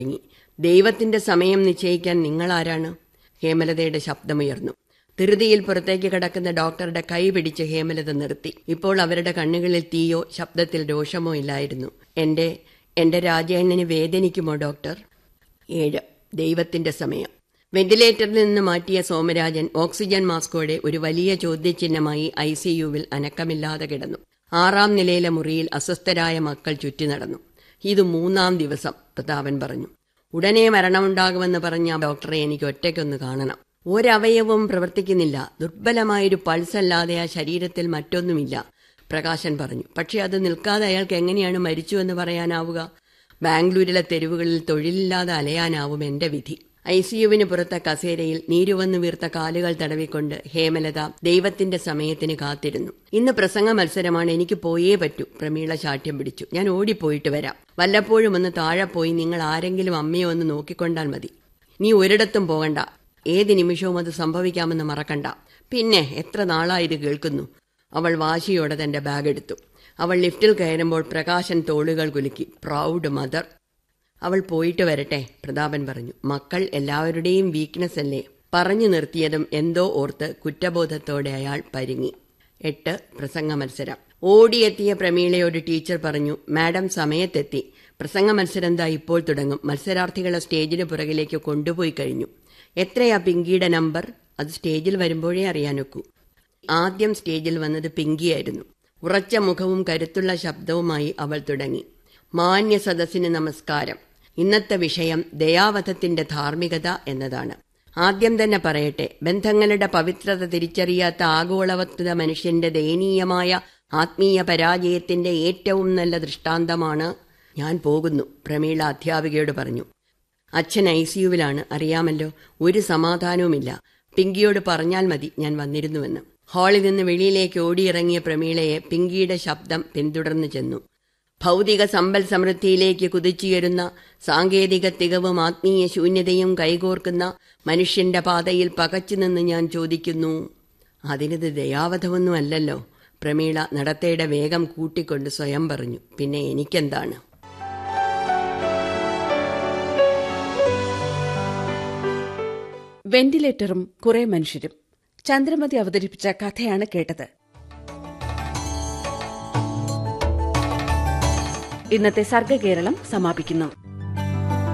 തുടങ്ങി ദൈവത്തിന്റെ സമയം നിശ്ചയിക്കാൻ നിങ്ങളാരാണ് ഹേമലതയുടെ ശബ്ദമുയർന്നു ധൃതിയിൽ പുറത്തേക്ക് കിടക്കുന്ന ഡോക്ടറുടെ കൈ പിടിച്ച് ഹേമലത നിർത്തി ഇപ്പോൾ അവരുടെ കണ്ണുകളിൽ തീയോ ശബ്ദത്തിൽ രോഷമോ ഇല്ലായിരുന്നു എന്റെ എന്റെ രാജേണ്ണന് വേദനിക്കുമോ ഡോക്ടർ ഏഴ് ദൈവത്തിന്റെ സമയം വെന്റിലേറ്ററിൽ നിന്ന് മാറ്റിയ സോമരാജൻ ഓക്സിജൻ മാസ്കോടെ ഒരു വലിയ ചോദ്യചിഹ്നമായി ഐ സിയുവിൽ അനക്കമില്ലാതെ കിടന്നു ആറാം നിലയിലെ മുറിയിൽ അസ്വസ്ഥരായ മക്കൾ ചുറ്റി നടന്നു ഇത് മൂന്നാം ദിവസം പ്രതാപൻ പറഞ്ഞു ഉടനെ മരണമുണ്ടാകുമെന്ന് പറഞ്ഞ ഡോക്ടറെ എനിക്ക് ഒറ്റയ്ക്കൊന്ന് കാണണം ഒരവയവവും പ്രവർത്തിക്കുന്നില്ല ദുർബലമായൊരു പൾസ് അല്ലാതെ ആ ശരീരത്തിൽ മറ്റൊന്നുമില്ല പ്രകാശൻ പറഞ്ഞു പക്ഷെ അത് നിൽക്കാതെ അയാൾക്ക് എങ്ങനെയാണ് മരിച്ചുവെന്ന് പറയാനാവുക ബാംഗ്ലൂരിലെ തെരുവുകളിൽ തൊഴിലില്ലാതെ അലയാനാവും എന്റെ വിധി ഐ സിയുവിന് പുറത്തെ കസേരയിൽ നീരുവന്നു വീർത്ത കാലുകൾ തടവിക്കൊണ്ട് ഹേമലത ദൈവത്തിന്റെ സമയത്തിന് കാത്തിരുന്നു ഇന്ന് പ്രസംഗ മത്സരമാണ് എനിക്ക് പോയേ പറ്റൂ പ്രമീള ശാഠ്യം പിടിച്ചു ഞാൻ ഓടിപ്പോയിട്ട് വരാം വല്ലപ്പോഴും ഒന്ന് താഴെ പോയി നിങ്ങൾ ആരെങ്കിലും അമ്മയോ ഒന്ന് നോക്കിക്കൊണ്ടാൽ മതി നീ ഒരിടത്തും പോകണ്ട ഏത് നിമിഷവും അത് സംഭവിക്കാമെന്ന് മറക്കണ്ട പിന്നെ എത്ര നാളായത് കേൾക്കുന്നു അവൾ വാശിയോടെ തന്റെ ബാഗ് എടുത്തു അവൾ ലിഫ്റ്റിൽ കയറുമ്പോൾ പ്രകാശൻ തോളുകൾ കുലുക്കി പ്രൗഡ് മദർ അവൾ പോയിട്ട് വരട്ടെ പ്രതാപൻ പറഞ്ഞു മക്കൾ എല്ലാവരുടെയും വീക്ക്നെസ് അല്ലേ പറഞ്ഞു നിർത്തിയതും എന്തോ ഓർത്ത് കുറ്റബോധത്തോടെ അയാൾ പരിങ്ങി എട്ട് പ്രസംഗ മത്സരം ഓടിയെത്തിയ പ്രമീളയോട് ടീച്ചർ പറഞ്ഞു മാഡം സമയത്തെത്തി പ്രസംഗ മത്സരം ദാ ഇപ്പോൾ തുടങ്ങും മത്സരാർത്ഥികളെ സ്റ്റേജിന് പുറകിലേക്ക് കൊണ്ടുപോയി കഴിഞ്ഞു എത്രയാ പിങ്കിയുടെ നമ്പർ അത് സ്റ്റേജിൽ വരുമ്പോഴേ അറിയാനൊക്കൂ ആദ്യം സ്റ്റേജിൽ വന്നത് പിങ്കിയായിരുന്നു ഉറച്ച മുഖവും കരുത്തുള്ള ശബ്ദവുമായി അവൾ തുടങ്ങി മാന്യ സദസ്സിന് നമസ്കാരം ഇന്നത്തെ വിഷയം ദയാവധത്തിന്റെ ധാർമ്മികത എന്നതാണ് ആദ്യം തന്നെ പറയട്ടെ ബന്ധങ്ങളുടെ പവിത്രത തിരിച്ചറിയാത്ത ആഗോളവത്വത മനുഷ്യന്റെ ദയനീയമായ ആത്മീയ പരാജയത്തിന്റെ ഏറ്റവും നല്ല ദൃഷ്ടാന്തമാണ് ഞാൻ പോകുന്നു പ്രമീള അധ്യാപികയോട് പറഞ്ഞു അച്ഛൻ ഐ സിയുവിലാണ് അറിയാമല്ലോ ഒരു സമാധാനവുമില്ല പിങ്കിയോട് പറഞ്ഞാൽ മതി ഞാൻ വന്നിരുന്നുവെന്ന് ഹാളിൽ നിന്ന് വെളിയിലേക്ക് ഓടിയിറങ്ങിയ പ്രമീളയെ പിങ്കിയുടെ ശബ്ദം പിന്തുടർന്നു ചെന്നു ഭൗതിക സമ്പൽ സമൃദ്ധിയിലേക്ക് കുതിച്ചുയരുന്ന സാങ്കേതിക തികവും ആത്മീയ ശൂന്യതയും കൈകോർക്കുന്ന മനുഷ്യന്റെ പാതയിൽ പകച്ചു നിന്ന് ഞാൻ ചോദിക്കുന്നു അതിനത് ദയാവധമൊന്നും അല്ലല്ലോ പ്രമീള നടത്തയുടെ വേഗം കൂട്ടിക്കൊണ്ട് സ്വയം പറഞ്ഞു പിന്നെ എനിക്കെന്താണ് വെന്റിലേറ്ററും കുറെ മനുഷ്യരും ചന്ദ്രമതി അവതരിപ്പിച്ച കഥയാണ് കേട്ടത് ഇന്നത്തെ സർഗകേരളം സമാപിക്കുന്നു